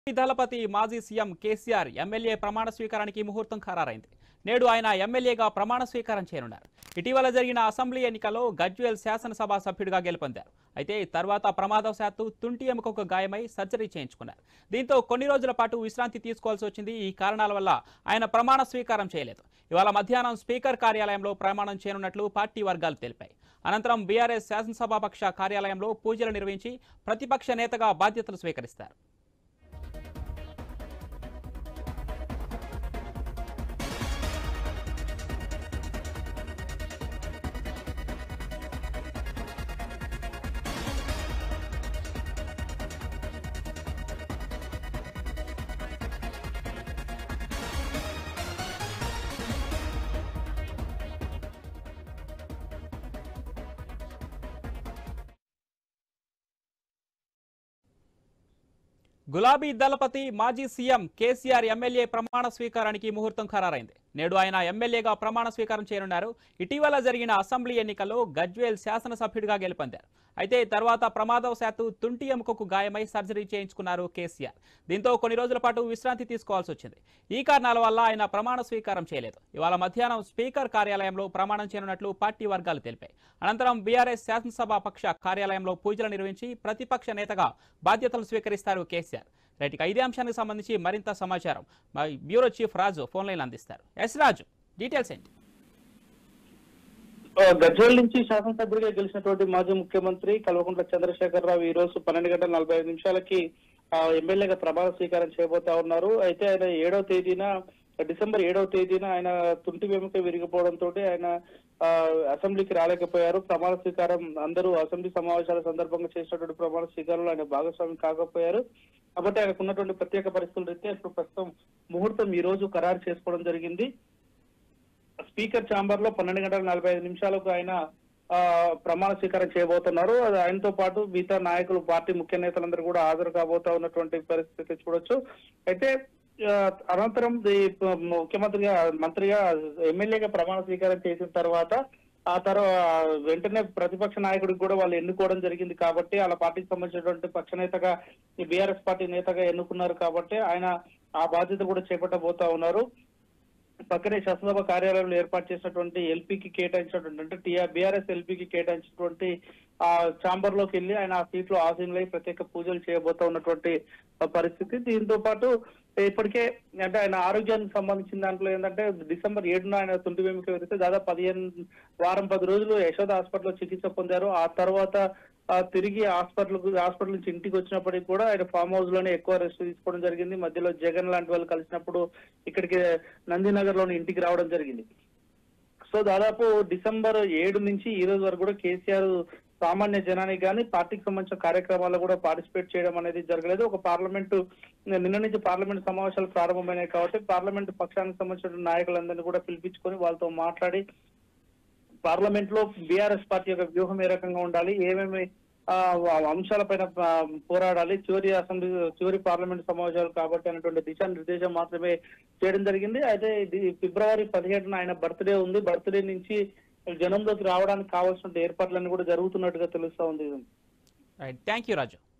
దళపతి మాజీ CM KCR MLA ప్రమాణ స్వీకారానికి ముహూర్తం ఖరారైంది నేడు ఆయన ఎమ్మెల్యేగా ప్రమాణ స్వీకారం చేయనున్నారు ఇటీవల జరిగిన అసెంబ్లీ ఎన్నికల్లో గజ్వేల్ శాసనసభ సభ్యుడిగా గెలుపొందారు అయితే తర్వాత ప్రమాదవశాత్తు తుంటి ఎముకకు గాయమై సర్జరీ చేయించుకున్నారు దీంతో కొన్ని రోజుల పాటు విశ్రాంతి తీసుకోవాల్సి వచ్చింది ఈ కారణాల వల్ల ఆయన ప్రమాణ స్వీకారం చేయలేదు ఇవాళ మధ్యాహ్నం స్పీకర్ కార్యాలయంలో ప్రమాణం చేయనున్నట్లు పార్టీ వర్గాలు తెలిపాయి అనంతరం బీఆర్ఎస్ శాసనసభాపక్ష కార్యాలయంలో పూజలు నిర్వహించి ప్రతిపక్ష నేతగా బాధ్యతలు స్వీకరిస్తారు గులాబీ దళపతి మాజీ సీఎం కేసీఆర్ ఎమ్మెల్యే ప్రమాణ స్వీకారానికి ముహూర్తం ఖరారైంది నేడు ఆయన ఎమ్మెల్యేగా ప్రమాణ స్వీకారం చేయనున్నారు ఇటీవల జరిగిన అసెంబ్లీ ఎన్నికల్లో గజ్వేల్ శాసనసభ్యుడిగా గెలుపొందారు అయితే తర్వాత ప్రమాదవశాత్తు తుంటి ఎముకకు గాయమై సర్జరీ చేయించుకున్నారు కేసీఆర్ దీంతో కొన్ని రోజుల పాటు విశ్రాంతి తీసుకోవాల్సి వచ్చింది ఈ కారణాల వల్ల ఆయన ప్రమాణ స్వీకారం చేయలేదు ఇవాళ మధ్యాహ్నం స్పీకర్ కార్యాలయంలో ప్రమాణం చేయనున్నట్లు పార్టీ వర్గాలు తెలిపాయి అనంతరం బీఆర్ఎస్ శాసనసభ పక్ష కార్యాలయంలో పూజలు నిర్వహించి ప్రతిపక్ష నేతగా బాధ్యతలు స్వీకరిస్తారు కేసీఆర్ రైట్ ఇక ఇదే అంశానికి సంబంధించి మరింత సమాచారం మా bureau chief Raju phone line అందిస్తారు ఎస్ రాజు డీటెయిల్స్ ఏంటి ఆ, గజ్వేల్ నుంచి శాసనసభ్యుడిగా గెలిచినటువంటి మాజీ ముఖ్యమంత్రి కల్వకుంట్ల చంద్రశేఖరరావు ఈ రోజు పన్నెండు గంటల నలభై ఐదు నిమిషాలకి ఆ, ఎమ్మెల్యేగా ప్రమాణ స్వీకారం చేయబోతా ఉన్నారు అయితే ఆయన ఏడవ తేదీన డిసెంబర్ ఏడవ తేదీన ఆయన తుంటి వెముక విరిగిపోవడంతో ఆయన ఆ, అసెంబ్లీకి రాలేకపోయారు ప్రమాణ స్వీకారం అందరూ అసెంబ్లీ సమావేశాల సందర్భంగా చేసినటువంటి ప్రమాణ స్వీకారంలో ఆయన భాగస్వామి కాకపోయారు కాబట్టి ఆయనకు ఉన్నటువంటి ప్రత్యేక పరిస్థితుల రీత్యా ఇప్పుడు ప్రస్తుతం ముహూర్తం ఈ రోజు ఖరారు చేసుకోవడం జరిగింది స్పీకర్ ఛాంబర్ లో పన్నెండు గంటల నలభై ఐదు నిమిషాలకు ఆయన ఆ, ప్రమాణ స్వీకారం చేయబోతున్నారు అది ఆయనతో పాటు మిగతా నాయకులు పార్టీ ముఖ్య నేతలందరూ కూడా హాజరు కాబోతా ఉన్నటువంటి పరిస్థితి చూడొచ్చు అయితే ఆ, అనంతరం ఈ ప- ముఖ్యమంత్రిగా మంత్రిగా ఎమ్మెల్యేగా ప్రమాణ స్వీకారం చేసిన తర్వాత ఆ తర్వాత వెంటనే ప్రతిపక్ష నాయకుడికి కూడా వాళ్ళు ఎన్నుకోవడం జరిగింది కాబట్టి వాళ్ళ పార్టీకి సంబంధించినటువంటి పక్ష నేతగా ఈ బీఆర్ఎస్ పార్టీ నేతగా ఎన్నుకున్నారు కాబట్టి ఆయన ఆ బాధ్యత కూడా చేపట్టబోతా ఉన్నారు పక్కనే శాసనసభ కార్యాలయంలో ఏర్పాటు చేసినటువంటి ఎల్పీకి కేటాయించినటువంటి అంటే టీఆర్ బీఆర్ఎస్ ఎల్పీకి కేటాయించినటువంటి ఆ ఛాంబర్ లోకి వెళ్ళి ఆయన ఆ సీట్ లో ఆసీనులై ప్రత్యేక పూజలు చేయబోతా ఉన్నటువంటి ఆ పరిస్థితి దీంతో పాటు ఇప్పటికే అంటే ఆయన ఆరోగ్యానికి సంబంధించిన దాంట్లో ఏంటంటే డిసెంబర్ ఏడున ఆయన తుంటి వెముక విరిగితే దాదాపు పదిహేను వారం పది రోజులు యశోద హాస్పిటల్లో చికిత్స పొందారు ఆ తర్వాత ఆ, తిరిగి హాస్పిటల్ హాస్పిటల్ నుంచి ఇంటికి వచ్చినప్పటికి కూడా ఆయన ఫామ్ హౌస్ లోనే ఎక్కువ రెస్ట్ తీసుకోవడం జరిగింది మధ్యలో జగన్ లాంటి వాళ్ళు కలిసినప్పుడు ఇక్కడికి నందినగర్ లోని ఇంటికి రావడం జరిగింది సో దాదాపు డిసెంబర్ ఏడు నుంచి ఈ రోజు వరకు కూడా కేసీఆర్ సామాన్య జనానికి కానీ పార్టీకి సంబంధించిన కార్యక్రమాల్లో కూడా పార్టిసిపేట్ చేయడం అనేది జరగలేదు ఒక పార్లమెంటు నిన్న నుంచి పార్లమెంట్ సమావేశాలు ప్రారంభమైనాయి కాబట్టి పార్లమెంట్ పక్షానికి సంబంధించిన నాయకులందరినీ కూడా పిలిపించుకొని వాళ్ళతో మాట్లాడి పార్లమెంట్ లో బీఆర్ఎస్ పార్టీ యొక్క వ్యూహం ఏ రకంగా ఉండాలి ఏమేమి ఆ, అంశాలపైన ఆ, పోరాడాలి చివరి అసెంబ్లీ చివరి పార్లమెంట్ సమావేశాలు కాబట్టి అనేటువంటి దిశానిర్దేశం మాత్రమే చేయడం జరిగింది అయితే ఇది ఫిబ్రవరి పదిహేడున ఆయన బర్త్డే ఉంది బర్త్డే నుంచి జనంలోకి రావడానికి కావాల్సిన ఏర్పాట్లన్నీ కూడా జరుగుతున్నట్టుగా తెలుస్తా ఉంది రైట్ థ్యాంక్ యూ రాజు